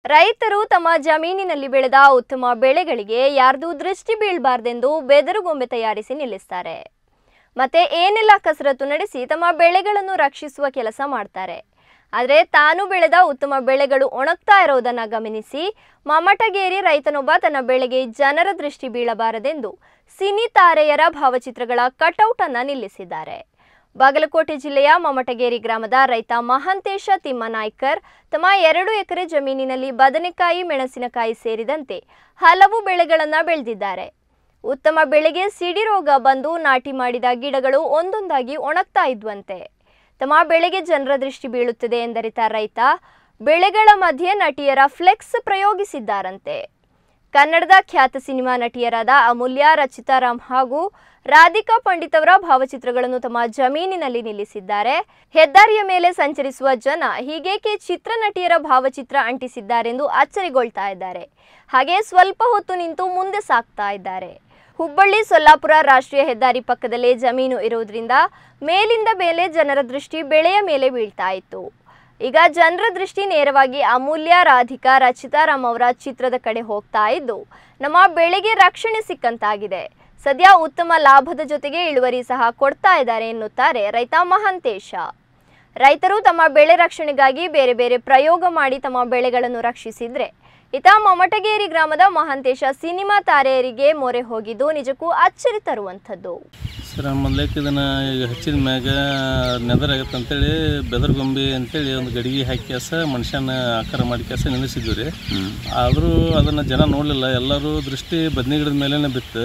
ರೈತರು ತಮ್ಮ ಜಮೀನಿನಲ್ಲಿ ಬೆಳೆದ ಉತ್ತಮ ಬೆಳೆಗಳಿಗೆ ಯಾರ್ದೂ ದೃಷ್ಟಿ ಬೀಳಬಾರ್ದೆಂದು ಬೆದರುಗೊಂಬೆ ತಯಾರಿಸಿ ನಿಲ್ಲಿಸ್ತಾರೆ ಮತ್ತೆ ಏನೆಲ್ಲ ಕಸರತ್ತು ನಡೆಸಿ ತಮ್ಮ ಬೆಳೆಗಳನ್ನು ರಕ್ಷಿಸುವ ಕೆಲಸ ಮಾಡ್ತಾರೆ ಆದರೆ ತಾನು ಬೆಳೆದ ಉತ್ತಮ ಬೆಳೆಗಳು ಒಣಗ್ತಾ ಇರೋದನ್ನ ಗಮನಿಸಿ ಮಮಟಗೇರಿ ರೈತನೊಬ್ಬ ತನ್ನ ಬೆಳೆಗೆ ಜನರ ದೃಷ್ಟಿ ಬೀಳಬಾರದೆಂದು ಸಿನಿ ತಾರೆಯರ ಭಾವಚಿತ್ರಗಳ ಕಟೌಟ್ ಅನ್ನ ನಿಲ್ಲಿಸಿದ್ದಾರೆ ಬಾಗಲಕೋಟೆ ಜಿಲ್ಲೆಯ ಮಮಟಗೇರಿ ಗ್ರಾಮದ ರೈತ ಮಹಾಂತೇಶ ತಿಮ್ಮನಾಯ್ಕರ್ ತಮ್ಮ ಎರಡು ಎಕರೆ ಜಮೀನಿನಲ್ಲಿ ಬದನೆಕಾಯಿ ಮೆಣಸಿನಕಾಯಿ ಸೇರಿದಂತೆ ಹಲವು ಬೆಳೆಗಳನ್ನು ಬೆಳೆದಿದ್ದಾರೆ ಉತ್ತಮ ಬೆಳೆಗೆ ಸಿಡಿ ರೋಗ ಬಂದು ನಾಟಿ ಮಾಡಿದ ಗಿಡಗಳು ಒಂದೊಂದಾಗಿ ಒಣಗ್ತಾ ಇದ್ವಂತೆ ತಮ್ಮ ಬೆಳೆಗೆ ಜನರ ದೃಷ್ಟಿ ಬೀಳುತ್ತದೆ ಎಂದರಿತ ರೈತ ಬೆಳೆಗಳ ಮಧ್ಯೆ ನಟಿಯರ ಫ್ಲೆಕ್ಸ್ ಪ್ರಯೋಗಿಸಿದ್ದಾರಂತೆ ಕನ್ನಡದ ಖ್ಯಾತ ಸಿನಿಮಾ ನಟಿಯರಾದ ಅಮೂಲ್ಯ ರಚಿತಾರಾಮ್ ಹಾಗೂ ರಾಧಿಕಾ ಪಂಡಿತ್ ಅವರ ಭಾವಚಿತ್ರಗಳನ್ನು ತಮ್ಮ ಜಮೀನಿನಲ್ಲಿ ನಿಲ್ಲಿಸಿದ್ದಾರೆ ಹೆದ್ದಾರಿಯ ಮೇಲೆ ಸಂಚರಿಸುವ ಜನ ಹೀಗೇಕೆ ಚಿತ್ರನಟಿಯರ ಭಾವಚಿತ್ರ ಅಂಟಿಸಿದ್ದಾರೆಂದು ಅಚ್ಚರಿಗೊಳ್ತಾ ಇದ್ದಾರೆ ಹಾಗೆ ಸ್ವಲ್ಪ ಹೊತ್ತು ನಿಂತು ಮುಂದೆ ಸಾಗ್ತಾ ಇದ್ದಾರೆ ಹುಬ್ಬಳ್ಳಿ ಸೊಲ್ಲಾಪುರ ರಾಷ್ಟ್ರೀಯ ಹೆದ್ದಾರಿ ಪಕ್ಕದಲ್ಲೇ ಜಮೀನು ಇರುವುದರಿಂದ ಮೇಲಿಂದ ಮೇಲೆ ಜನರ ದೃಷ್ಟಿ ಬೆಳೆಯ ಮೇಲೆ ಬೀಳ್ತಾ ಇತ್ತು ಈಗ ಜನರ ದೃಷ್ಟಿ ನೇರವಾಗಿ ಅಮೂಲ್ಯ ರಾಧಿಕಾ ರಚಿತಾರಾಮ್ ಅವರ ಚಿತ್ರದ ಕಡೆ ಹೋಗ್ತಾ ಇದ್ದು ನಮ್ಮ ಬೆಳೆಗೆ ರಕ್ಷಣೆ ಸಿಕ್ಕಂತಾಗಿದೆ ಸದ್ಯ ಉತ್ತಮ ಲಾಭದ ಜೊತೆಗೆ ಇಳುವರಿ ಸಹ ಕೊಡ್ತಾ ಇದ್ದಾರೆ ಎನ್ನುತ್ತಾರೆ ರೈತ ಮಹಾಂತೇಶ ರೈತರು ತಮ್ಮ ಬೆಳೆ ರಕ್ಷಣೆಗಾಗಿ ಬೇರೆ ಬೇರೆ ಪ್ರಯೋಗ ಮಾಡಿ ತಮ್ಮ ಬೆಳೆಗಳನ್ನು ರಕ್ಷಿಸಿದ್ರೆ ಇತ ಮಮಟಗೇರಿ ಗ್ರಾಮದ ಮಹಾಂತೇಶ ಸಿನಿಮಾ ತಾರೆಯರಿಗೆ ಮೊರೆ ಹೋಗಿದ್ದು ನಿಜಕ್ಕೂ ಅಚ್ಚರಿ ತರುವಂಥದ್ದು ಸರ್ ಮೊದ್ಲೇಕ್ ಇದನ್ನು ಈಗ ಹಚ್ಚಿದ ಮ್ಯಾಗ ನೆದರ್ ಆಗತ್ತೆ ಅಂತೇಳಿ ಬೆದರ್ಗೊಂಬಿ ಅಂತೇಳಿ ಒಂದು ಗಡಿಗೆ ಹಾಕಿ ಕೆಸ ಮನುಷ್ಯನ ಆಕಾರ ಮಾಡಿ ಕೆಸ ನಿಲ್ಲಿಸಿದ್ವಿ ರೀ ಆದರೂ ಅದನ್ನು ಜನ ನೋಡಲಿಲ್ಲ ಎಲ್ಲರೂ ದೃಷ್ಟಿ ಬದ್ನಿ ಗಿಡದ ಮೇಲೇ ಬಿತ್ತು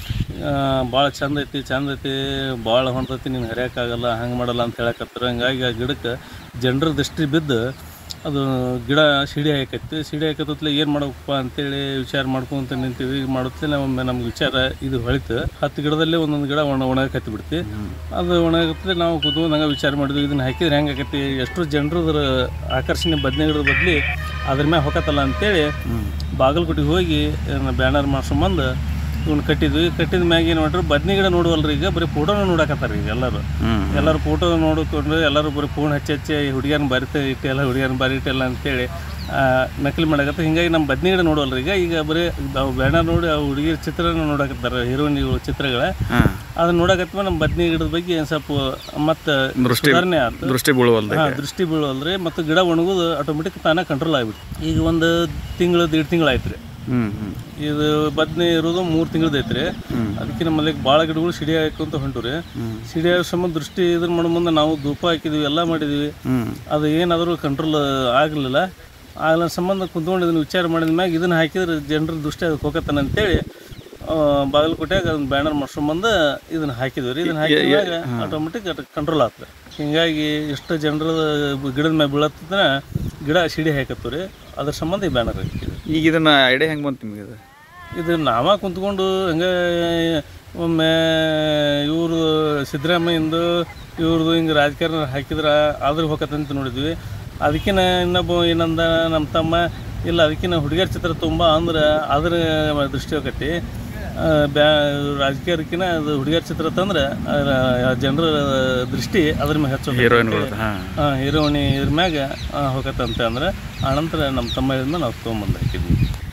ಭಾಳ ಚಂದ ಐತಿ ಚಂದ ಐತಿ ಭಾಳ ಹೊಂಟೈತಿ ನೀನು ಹರಿಯೋಕ್ಕಾಗಲ್ಲ ಹಂಗೆ ಮಾಡಲ್ಲ ಅಂತ ಹೇಳಕತ್ತರ ಹಂಗಾಗಿ ಆ ಗಿಡಕ್ಕೆ ಜನರ ದೃಷ್ಟಿ ಬಿದ್ದು ಅದು ಗಿಡ ಸಿಡಿ ಹಾಕೈತಿ ಸಿಡಿ ಹಾಕತ್ತಲೆ ಏನು ಮಾಡಬೇಕಪ್ಪ ಅಂತೇಳಿ ವಿಚಾರ ಮಾಡ್ಕೊಂತ ನಿಂತೀವಿ ಮಾಡುತ್ತಲೇ ಒಮ್ಮೆ ನಮ್ಗೆ ವಿಚಾರ ಇದು ಹೊಳಿತು ಹತ್ತು ಗಿಡದಲ್ಲೇ ಒಂದೊಂದು ಗಿಡ ಒಣ ಒಣಗಕತ್ತಿ ಬಿಡ್ತಿ ಅದು ಒಣಗತ್ತಲೆ ನಾವು ಕುತ್ಕೊಂಡು ಹಂಗೆ ವಿಚಾರ ಮಾಡಿದ್ವಿ ಇದನ್ನ ಹಾಕಿದ್ರೆ ಹೆಂಗೆ ಆಕೈತಿ ಎಷ್ಟು ಜನರು ಅದ್ರ ಆಕರ್ಷಣೆ ಬದನೆ ಗಿಡದ ಬದಲಿ ಅದ್ರ ಮ್ಯಾಗ ಹೊಕತ್ತಲ್ಲ ಅಂತೇಳಿ ಬಾಗಲಕೋಟೆಗೆ ಹೋಗಿ ಬ್ಯಾನರ್ ಮಾಡ್ಸ್ಕೊಂಬಂದು ಇವ್ನ ಕಟ್ಟಿದ್ವಿ ಕಟ್ಟಿದ ಮ್ಯಾಗ ಏನು ಮಾಡ್ರಿ ಬದ್ನಿ ಗಿಡ ನೋಡುವಲ್ರಿ ಈಗ ಬರೀ ಫೋಟೋನ ನೋಡಕತ್ತಾರ ಈಗ ಎಲ್ಲರೂ ಎಲ್ಲರೂ ಫೋಟೋ ನೋಡಿಕೊಂಡು ಎಲ್ಲರೂ ಬರೀ ಫೋನ್ ಹಚ್ಚಿ ಹಚ್ಚಿ ಹುಡುಗಿಯರ್ನ ಬರಿತ ಇಟ್ಟೆಲ್ಲ ಹುಡುಗಿಯರ್ನ ಬರಿಟ್ಟೆಲ್ಲ ಅಂತೇಳಿ ಆ, ನಕಲಿ ಮಾಡಕತ್ತ ಹಿಂಗಾಗಿ ನಮ್ಮ ಬದ್ನಿ ಗಿಡ ನೋಡುವಲ್ರಿ ಈಗ ಈಗ ಬರೀ ನಾವು ಬ್ಯಾನರ್ ನೋಡಿ ಆ ಹುಡುಗಿಯರ ಚಿತ್ರನ ನೋಡಕತ್ತಾರ ಹೀರೋಯಿನ್ ಚಿತ್ರಗಳ ಅದನ್ನ ನೋಡಕತ್ತ ನಮ್ಮ ಬದ್ನಿ ಗಿಡದ ಬಗ್ಗೆ ಒಂದ್ ಸ್ವಲ್ಪ ಮತ್ತೆ ಸುಧಾರಣೆ ಆಯ್ತು ದೃಷ್ಟಿ ಬೀಳುವಲ್ದು ಹಾ ದೃಷ್ಟಿ ಬೀಳೋಲ್ರಿ ಮತ್ತು ಗಿಡ ಒಣಗೋದು ಆಟೋಮೆಟಿಕ್ ತಾನೇ ಕಂಟ್ರೋಲ್ ಆಗಿಬಿಟ್ಟು ಈಗ ಒಂದು ತಿಂಗಳು ದೇಡ್ ತಿಂಗಳು ಆಯ್ತು ರೀ ಹ್ಞೂ ಹ್ಞೂ ಇದು ಬದ್ನೆ ಇರೋದು ಮೂರು ತಿಂಗಳದ ಐತ್ರಿ ಅದಕ್ಕೆ ನಮ್ಮಲ್ಲಿ ಭಾಳ ಗಿಡಗಳು ಸಿಡಿ ಹಾಕೊಂತ ಹೊಂಟು ರೀ ಸಿಡಿ ಹಾಕೋ ಸಂಬಂಧ ದೃಷ್ಟಿ ಇದನ್ನ ಮಾಡೋ ಮುಂದೆ ನಾವು ಧೂಪ ಹಾಕಿದ್ವಿ ಎಲ್ಲ ಮಾಡಿದ್ವಿ ಹ್ಞೂ ಅದು ಏನಾದರೂ ಕಂಟ್ರೋಲ್ ಆಗಲಿಲ್ಲ ಆಗಲ ಸಂಬಂಧ ಕುಂತ್ಕೊಂಡು ಇದನ್ನ ವಿಚಾರ ಮಾಡಿದ ಮ್ಯಾಗ ಇದನ್ನ ಹಾಕಿದ್ರೆ ಜನರ ದೃಷ್ಟಿ ಅದಕ್ಕೆ ಹೋಗತ್ತಾನ ಅಂತೇಳಿ ಆ, ಬಾಗಲಕೋಟೆಯಾಗ ಒಂದು ಬ್ಯಾನರ್ ಮಾಡ್ಸ್ಕೊಂಬಂದು ಇದನ್ನ ಹಾಕಿದ್ವಿ ರೀ ಇದನ್ನ ಹಾಕಿದಾಗ ಆಟೋಮೆಟಿಕ್ ಕಂಟ್ರೋಲ್ ಆಗ್ತದೆ ಹಿಂಗಾಗಿ ಎಷ್ಟು ಜನರ ಗಿಡದ ಮ್ಯಾಗ ಬೀಳತ್ತಂದ್ರೆ ಗಿಡ ಸಿಡಿ ಹಾಕತ್ತು ರೀ ಅದ್ರ ಸಂಬಂಧ ಈ ಬ್ಯಾನರ್ ಹಾಕಿದ್ವಿ ಈಗ ಇದನ್ನ ಐಡಿಯಾ ಹೆಂಗೆ ಬಂತು ನಿಮಗೆ ಇದು ಇದು ನಾವ ಕುಂತ್ಕೊಂಡು ಹಂಗೆ ಒಮ್ಮೆ ಇವರು ಸಿದ್ದರಾಮಯ್ಯಂದು ಇವ್ರದ್ದು ಹಿಂಗೆ ರಾಜಕಾರಣ ಹಾಕಿದ್ರೆ ಆದ್ರೆ ಹೋಗತ್ತಂತ ನೋಡಿದ್ವಿ ಅದಕ್ಕಿನ ಇನ್ನೊಬ್ಬ ಏನಂದ ನಮ್ಮ ತಮ್ಮ ಇಲ್ಲ ಅದಕ್ಕಿನ ಹುಡುಗಿಯರ ಚಿತ್ರ ತುಂಬ ಅಂದ್ರೆ ಅದ್ರ ದೃಷ್ಟಿ ಹೋಗತಿ ಬ್ಯಾ ರಾಜಕೀಯಕ್ಕಿನ ಅದು ಹುಡುಗಿಯರ ಚಿತ್ರ ತಂದ್ರೆ ಜನರ ದೃಷ್ಟಿ ಅದ್ರ ಮ್ಯಾಗ ಹೆಚ್ಚು ಹೀರೋಯಿನ್ಗಳು ಹಾಂ ಹಾಂ ಹೀರೋಣಿ ಇದ್ರ ಮ್ಯಾಗ ಹೋಗತ್ತಂತೆ ಅಂದ್ರೆ ಆನಂತರ ನಮ್ಮ ತಮ್ಮ ಹೇಳಿದ್ಮೇಲೆ ನಾವು ತೊಗೊಂಬಂದು ಹಾಕಿದ್ವಿ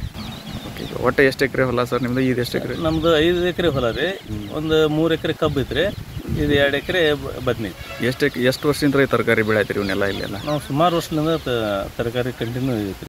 ಓಕೆ ಒಟ್ಟು ಎಷ್ಟು ಎಕರೆ ಹೊಲ ಸರ್ ನಿಮ್ದು ಇದು ಎಷ್ಟು ಎಕರೆ ನಮ್ದು ಐದು ಎಕರೆ ಹೊಲ ರೀ ಒಂದು ಮೂರು ಎಕರೆ ಕಬ್ಬು ಐತ್ರಿ ಇದು ಎರಡು ಎಕರೆ ಬದ್ನಿ ಐತಿ ಎಷ್ಟು ಎಷ್ಟು ವರ್ಷದಿಂದ ಈ ತರಕಾರಿ ಬೆಳೆ ಐತ್ರಿ ಇವನ್ನೆಲ್ಲ ಇಲ್ಲೆಲ್ಲ ನಾವು ಸುಮಾರು ವರ್ಷದಿಂದ ತ- ತರಕಾರಿ ಕಂಟಿನ್ಯೂ ಐತಿ